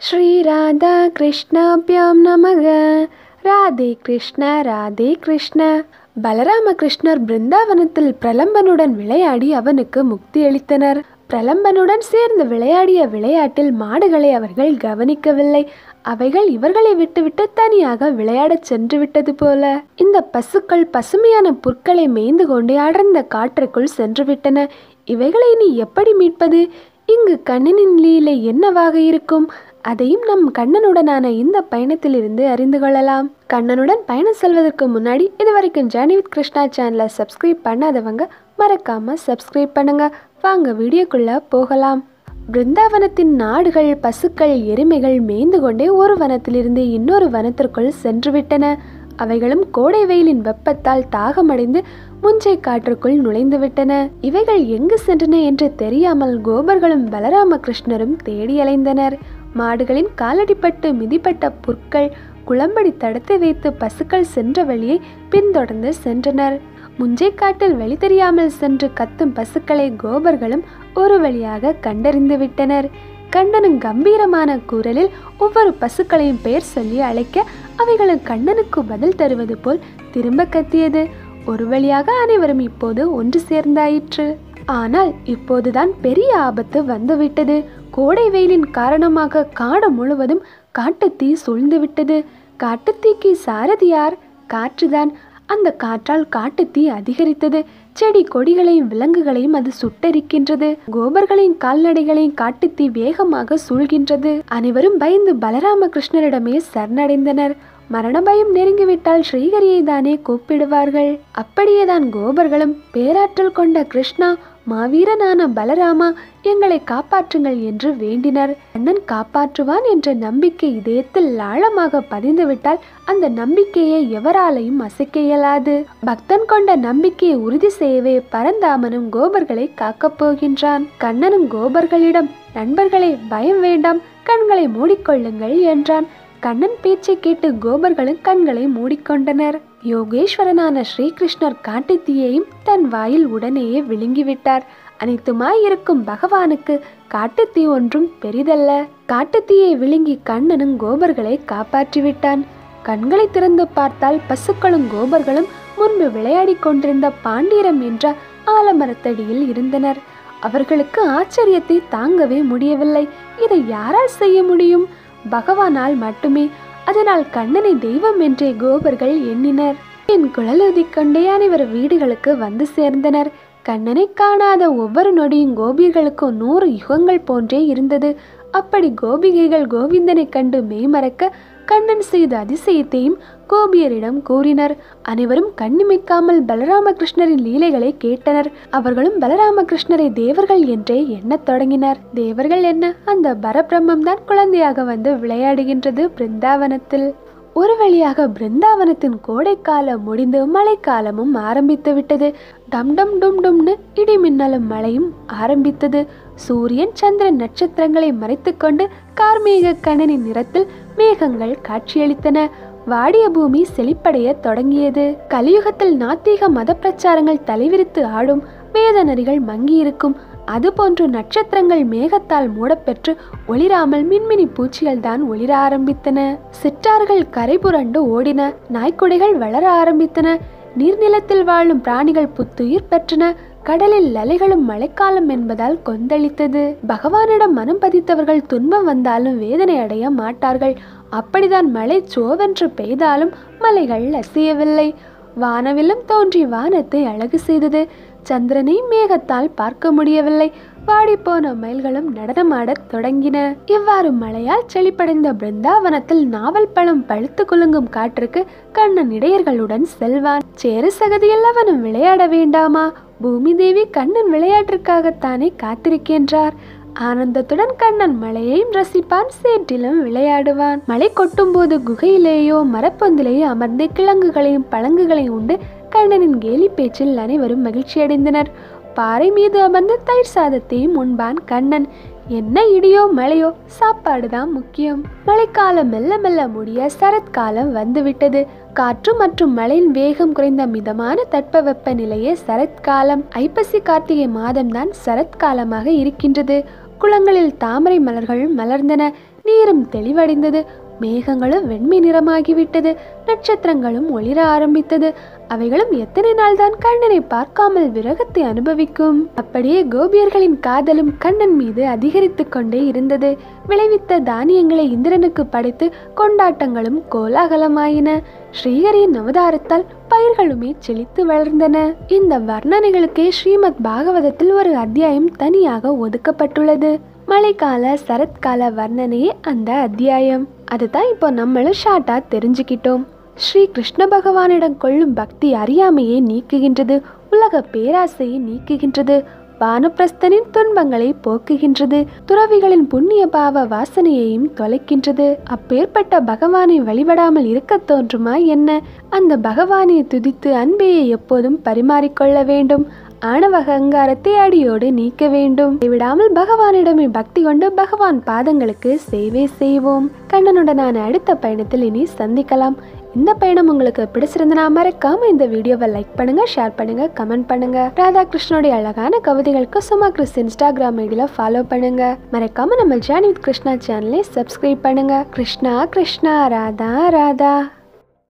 ஸ்ரீ ராதா கிருஷ்ணாபியாம் நமக ராதே கிருஷ்ண ராதே கிருஷ்ண பலராம கிருஷ்ணர் பிருந்தாவனத்தில் பிரலம்பனுடன் விளையாடி அவனுக்கு முக்தி அளித்தனர் பிரலம்பனுடன் சேர்ந்து விளையாடிய விளையாட்டில் மாடுகளை அவர்கள் கவனிக்கவில்லை அவைகள் இவர்களை விட்டுவிட்டு தனியாக விளையாடச் சென்று விட்டது போல இந்த பசுக்கள் பசுமையான புற்களை மேய்ந்து கொண்டு அடர்ந்த காற்றுக்குள் சென்று விட்டன இவைகளை நீ எப்படி மீட்பது இங்கு கண்ணனின் லீலை என்னவாக இருக்கும் அதையும் நம் கண்ணனுடனான இந்த பயணத்திலிருந்து அறிந்து கொள்ளலாம் கண்ணனுடன் பயணம் செல்வதற்கு முன்னாடி இது வரைக்கும் ஜேர்னி வித் கிருஷ்ணா சேனலை சப்ஸ்கிரைப் பண்ணாதவங்க மறக்காம சப்ஸ்கிரைப் பண்ணுங்க வாங்க வீடியோக்குள்ள போகலாம் பிருந்தாவனத்தின் நாடுகள் பசுக்கள் எருமைகள் மேய்ந்து கொண்டே ஒரு வனத்திலிருந்து இன்னொரு வனத்திற்குள் சென்றுவிட்டன அவைகளும் கோடை வெயிலின் வெப்பத்தால் தாகமடைந்து முஞ்சை காற்றுக்குள் நுழைந்து விட்டன இவைகள் எங்கு சென்றன என்று தெரியாமல் கோபர்களும் பலராம கிருஷ்ணரும் தேடி அலைந்தனர் மாடுகளின் காலடிப்பட்டு மிதிப்பட்ட புற்கள் குளம்படி தடுத்து வைத்து பசுக்கள் சென்ற வழியை பின்தொடர்ந்து சென்றனர் முஞ்சை காட்டில் வழி தெரியாமல் சென்று கத்தும் பசுக்களை கோபர்களும் ஒரு வழியாக கண்டறிந்து விட்டனர் கண்ணனும் கம்பீரமான குரலில் ஒவ்வொரு பசுக்களையும் பெயர் சொல்லி அழைக்க அவைகளும் கண்ணனுக்கு பதில் தருவது போல் திரும்ப கத்தியது ஒரு வழியாக அனைவரும் இப்போது ஒன்று சேர்ந்தாயிற்று ஆனால் இப்போதுதான் பெரிய ஆபத்து வந்துவிட்டது கோடை வெயிலின் காரணமாக காடு முழுவதும் காட்டுத்தீ சூழ்ந்துவிட்டது காட்டுத்தீக்கு சாரதி யார் காற்றுதான் அந்த காற்றால் காட்டுத்தீ அதிகரித்தது செடி கொடிகளையும் விலங்குகளையும் அது சுட்டரிக்கின்றது கோபர்களையும் கால்நடைகளையும் காட்டுத்தீ வேகமாக சூழ்கின்றது அனைவரும் பயந்து பலராம கிருஷ்ணரிடமே சரணடைந்தனர் மரண பயம் நெருங்கிவிட்டால் ஸ்ரீஹரியை தானே கூப்பிடுவார்கள் அப்படியேதான் கோபர்களும் பேராற்றல் கொண்ட கிருஷ்ணா மாவீரனான பலராமா எங்களை காப்பாற்றுங்கள் என்று வேண்டினர் அண்ணன் காப்பாற்றுவான் என்ற நம்பிக்கை இதயத்தில் ஆழமாக பதிந்துவிட்டால் அந்த நம்பிக்கையை எவராலையும் அசைக்க இயலாது பக்தன் கொண்ட நம்பிக்கையை உறுதி செய்யவே பரந்தாமனும் கோபர்களை காக்கப் போகின்றான் கண்ணனும் கோபர்களிடம் நண்பர்களே பயம் வேண்டாம் கண்களை மூடிக்கொள்ளுங்கள் என்றான் கண்ணன் பேச்சை கேட்டு கோபர்களும் கண்களை மூடிக்கொண்டனர் யோகேஸ்வரனான ஸ்ரீகிருஷ்ணர் காட்டுத்தீயையும் தன் வாயில் உடனேயே விழுங்கிவிட்டார் அனைத்துமாய் இருக்கும் பகவானுக்கு காட்டுத்தீ ஒன்றும் பெரிதல்ல காட்டுத்தீயை விழுங்கி கண்ணனும் கோபர்களை காப்பாற்றிவிட்டான் கண்களை திறந்து பார்த்தால் பசுக்களும் கோபர்களும் முன்பு விளையாடிக் கொண்டிருந்த பாண்டீரம் என்ற ஆலமரத்தடியில் இருந்தனர் அவர்களுக்கு ஆச்சரியத்தை தாங்கவே முடியவில்லை இதை யாரால் செய்ய முடியும் பகவானால் மட்டுமே அதனால் கண்ணனை தெய்வம் என்றே கோபர்கள் எண்ணினர் என் குழலூதிக் கொண்டே அனைவர் வீடுகளுக்கு வந்து சேர்ந்தனர் கண்ணனை காணாத ஒவ்வொரு நொடியும் கோபியர்களுக்கும் நூறு யுகங்கள் போன்றே இருந்தது அப்படி கோபிகைகள் கோவிந்தனை கண்டு மெய்மறக்க கண்ணன் செய்த அதிசயத்தையும் கோபியரிடம் கூறினர் அனைவரும் கண்ணிமைக்காமல் பலராம கிருஷ்ணரின் லீலைகளை கேட்டனர் அவர்களும் பலராம கிருஷ்ணரை தேவர்கள் என்றே எண்ணத் தொடங்கினர் தேவர்கள் என்ன அந்த பரபிரம்மம் தான் குழந்தையாக வந்து விளையாடுகின்றது பிருந்தாவனத்தில் ஒரு வழியாக பிருந்தாவனத்தின் கோடைக்காலம் முடிந்து மழைக்காலமும் ஆரம்பித்து விட்டது டம் டம் டும் டும்னு இடி மின்னலும் மழையும் ஆரம்பித்தது சூரியன் சந்திரன் நட்சத்திரங்களை மறைத்துக்கொண்டு கார்மேக கண்ணனின் நிறத்தில் மேகங்கள் காட்சியளித்தன வாடிய பூமி செழிப்படைய தொடங்கியது கலியுகத்தில் நாத்திக மத பிரச்சாரங்கள் தலைவிரித்து ஆடும் வேத நரிகள் மங்கியிருக்கும் அதுபோன்று நட்சத்திரங்கள் மேகத்தால் மூடப்பெற்று ஒளிராமல் மின்மினி பூச்சிகள் தான் ஒளிர ஆரம்பித்தன சிற்றார்கள் கரை புரண்டு ஓடின நாய்க்குடைகள் வளர ஆரம்பித்தன நீர்நிலத்தில் வாழும் பிராணிகள் புத்துயிர் பெற்றன கடலில் அலைகளும் மழைக்காலம் என்பதால் கொந்தளித்தது பகவானிடம் மனம் பதித்தவர்கள் துன்பம் வந்தாலும் வேதனை அடைய மாட்டார்கள் அப்படிதான் மழை சோவென்று பெய்தாலும் மலைகள் அசையவில்லை வானவிலும் தோன்றி வானத்தை அழகு செய்தது சந்திரனை மேகத்தால் பார்க்க முடியவில்லை வாடிப்போன மயில்களும் நடனமாடத் தொடங்கின இவ்வாறு மழையால் செழிப்படைந்த பிருந்தாவனத்தில் நாவல் பழம் பழுத்து குலுங்கும் காற்றுக்கு கண்ணன் இடையர்களுடன் செல்வான் சேரு சகதியில் அவனும் விளையாட வேண்டாமா பூமி தேவி கண்ணன் விளையாட்டிற்காகத்தானே காத்திருக்கின்றார் ஆனந்தத்துடன் கண்ணன் மழையையும் ரசிப்பான் சேற்றிலும் விளையாடுவான் மழை கொட்டும் போது குகையிலேயோ மரப்பொந்திலேயோ அமர்ந்து கிழங்குகளையும் பழங்குகளையும் உண்டு கண்ணனின் கேலி பேச்சில் அனைவரும் மகிழ்ச்சியடைந்தனர் பாறை மீது அமர்ந்து தயிர் சாதத்தையும் உண்பான் கண்ணன் என்ன இடியோ மழையோ சாப்பாடுதான் முக்கியம் மழைக்காலம் மெல்ல மெல்ல முடிய சரத்காலம் வந்துவிட்டது காற்று மற்றும் மழையின் வேகம் குறைந்த மிதமான தட்பவெப்ப நிலையே சரத்காலம் ஐப்பசி கார்த்திகை மாதம்தான் சரத்காலமாக இருக்கின்றது குளங்களில் தாமரை மலர்கள் மலர்ந்தன நீரும் தெளிவடைந்தது மேகங்களும் வெண்மை நிறமாகிவிட்டது நட்சத்திரங்களும் ஒளிர ஆரம்பித்தது அவைகளும் எத்தனை நாள் தான் கண்ணனை பார்க்காமல் விரகத்தை அனுபவிக்கும் அப்படியே கோபியர்களின் காதலும் கண்ணன் மீது அதிகரித்து கொண்டே இருந்தது விளைவித்த தானியங்களை இந்திரனுக்கு படைத்து கொண்டாட்டங்களும் கோலாகலமாயின ஸ்ரீஹரியின் அவதாரத்தால் பயிர்களுமே செழித்து வளர்ந்தன இந்த வர்ணனைகளுக்கே ஸ்ரீமத் பாகவதத்தில் ஒரு அத்தியாயம் தனியாக ஒதுக்கப்பட்டுள்ளது மழைக்கால சரத்கால வர்ணனையே அந்த அத்தியாயம் அதுதான் இப்போ நம்மளும் ஷார்ட்டா தெரிஞ்சுக்கிட்டோம் ஸ்ரீ கிருஷ்ண பகவானிடம் கொள்ளும் பக்தி அறியாமையை நீக்குகின்றது உலக பேராசையை நீக்குகின்றது வானப்பிரஸ்தனின் துன்பங்களை போக்குகின்றது துறவிகளின் புண்ணிய பாவ வாசனையையும் தொலைக்கின்றது அப்பேற்பட்ட பகவானை வழிபடாமல் இருக்க தோன்றுமா என்ன அந்த பகவானை துதித்து அன்பையை எப்போதும் பரிமாறிக்கொள்ள வேண்டும் ஆணவ அகங்காரத்தை அடியோடு நீக்க வேண்டும் விடாமல் பகவானிடமே பக்தி கொண்டு பகவான் பாதங்களுக்கு சேவை செய்வோம் கண்ணனுடனான அடுத்த பயணத்தில் இனி சந்திக்கலாம் இந்த பயணம் உங்களுக்கு பிடிச்சிருந்தனா மறக்காம இந்த வீடியோவை லைக் பண்ணுங்க ஷேர் பண்ணுங்க கமெண்ட் பண்ணுங்க ராதாகிருஷ்ணனுடைய அழகான கவிதைகளுக்கு சும்மா கிறிஸ் இன்ஸ்டாகிராம் ஐடியில ஃபாலோ பண்ணுங்க மறக்காம நம்ம ஜானி வித் கிருஷ்ணா சேனலை சப்ஸ்கிரைப் பண்ணுங்க கிருஷ்ணா கிருஷ்ணா ராதா ராதா